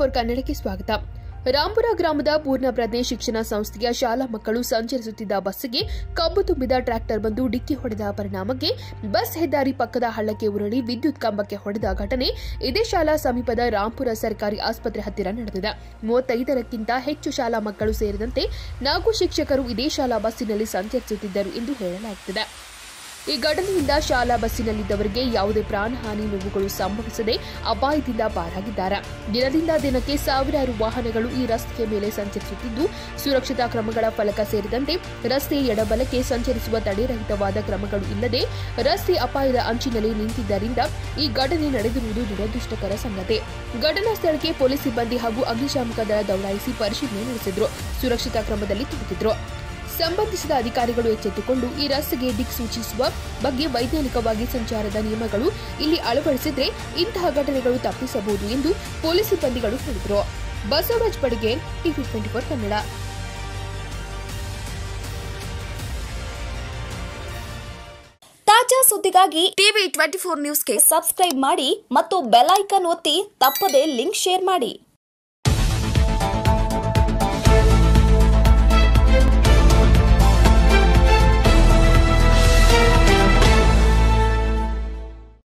four ಕನ್ನಡಕ್ಕೆ ಸ್ವಾಗತ ರಾಂಪುರ ಗ್ರಾಮದ ಪೂರ್ಣ ಪ್ರಜ್ಞೆ ಶಿಕ್ಷಣ ಸಂಸ್ಥೆಯ ಶಾಲಾ ಮಕ್ಕಳು ಸಂಚರಿಸುತ್ತಿದ್ದ ಬಸ್ಸಿಗೆ ಕಬ್ಬು ತುಂಬಿದ ಟ್ರ್ಯಾಕ್ಟರ್ ಬಂದು ಡಿಕ್ಕಿ ಹೊಡೆದ ಪರಿಣಾಮಕ್ಕೆ ಬಸ್ ಹೆದ್ದಾರಿ ಪಕ್ಕದ ಹಳ್ಳಕ್ಕೆ ಉರುಳಿ ವಿದ್ಯುತ್ ಕಂಬಕ್ಕೆ ಹೊಡೆದ ಘಟನೆ ಇದೇ ಶಾಲಾ ಸಮೀಪದ ರಾಂಪುರ ಸರ್ಕಾರಿ ಆಸ್ಪತ್ರೆ ಹತ್ತಿರ ನಡೆದಿದೆ ಮೂವತ್ತೈದರಕ್ಕಿಂತ ಹೆಚ್ಚು ಶಾಲಾ ಮಕ್ಕಳು ಸೇರಿದಂತೆ ನಾಲ್ಕು ಶಿಕ್ಷಕರು ಇದೇ ಶಾಲಾ ಬಸ್ಸಿನಲ್ಲಿ ಸಂಚರಿಸುತ್ತಿದ್ದರು ಎಂದು ಹೇಳಲಾಗುತ್ತಿದೆ ಈ ಘಟನೆಯಿಂದ ಶಾಲಾ ಬಸ್ಸಿನಲ್ಲಿದ್ದವರಿಗೆ ಯಾವುದೇ ಪ್ರಾಣಹಾನಿ ನೋವುಗಳು ಸಂಭವಿಸದೆ ಅಪಾಯದಿಂದ ಪಾರಾಗಿದ್ದಾರೆ ದಿನದಿಂದ ದಿನಕ್ಕೆ ಸಾವಿರಾರು ವಾಹನಗಳು ಈ ರಸ್ತೆಯ ಮೇಲೆ ಸಂಚರಿಸುತ್ತಿದ್ದು ಸುರಕ್ಷತಾ ಕ್ರಮಗಳ ಫಲಕ ಸೇರಿದಂತೆ ರಸ್ತೆಯ ಎಡಬಲಕ್ಕೆ ಸಂಚರಿಸುವ ತಡೆರಹಿತವಾದ ಕ್ರಮಗಳು ಇಲ್ಲದೆ ರಸ್ತೆ ಅಪಾಯದ ಅಂಚಿನಲ್ಲಿ ನಿಂತಿದ್ದರಿಂದ ಈ ಘಟನೆ ನಡೆದಿರುವುದು ದುರದೃಷ್ಟಕರ ಸಂಗತಿ ಘಟನಾ ಸ್ಥಳಕ್ಕೆ ಪೊಲೀಸ್ ಸಿಬ್ಬಂದಿ ಹಾಗೂ ಅಗ್ನಿಶಾಮಕ ದಳ ದೌಡಾಯಿಸಿ ಪರಿಶೀಲನೆ ನಡೆಸಿದ್ರು ಸುರಕ್ಷತಾ ಕ್ರಮದಲ್ಲಿ ತೊಡಗಿದ್ರು ಸಂಬಂಧಿಸಿದ ಅಧಿಕಾರಿಗಳು ಎಚ್ಚೆತ್ತುಕೊಂಡು ಈ ರಸ್ತೆಗೆ ದಿಕ್ ಸೂಚಿಸುವ ಬಗ್ಗೆ ವೈಜ್ಞಾನಿಕವಾಗಿ ಸಂಚಾರದ ನಿಯಮಗಳು ಇಲ್ಲಿ ಅಳವಡಿಸಿದ್ರೆ ಇಂತಹ ಘಟನೆಗಳು ತಪ್ಪಿಸಬಹುದು ಎಂದು ಪೊಲೀಸ್ ಸಿಬ್ಬಂದಿಗಳು ಹೇಳಿದರು ಬಸವರಾಜ್ ಬಡಿಗೆ ಟಿವಿ ಟ್ವೆಂಟಿ ಫೋರ್ ಕನ್ನಡ ತಾಜಾ ಸುದ್ದಿಗಾಗಿ ಟಿವಿ ಟ್ವೆಂಟಿ ಫೋರ್ ನ್ಯೂಸ್ಗೆ ಸಬ್ಸ್ಕ್ರೈಬ್ ಮಾಡಿ ಮತ್ತು ಬೆಲ್ ಐಕಾನ್ ಒತ್ತಿ ತಪ್ಪದೇ ಲಿಂಕ್ ಶೇರ್ ಮಾಡಿ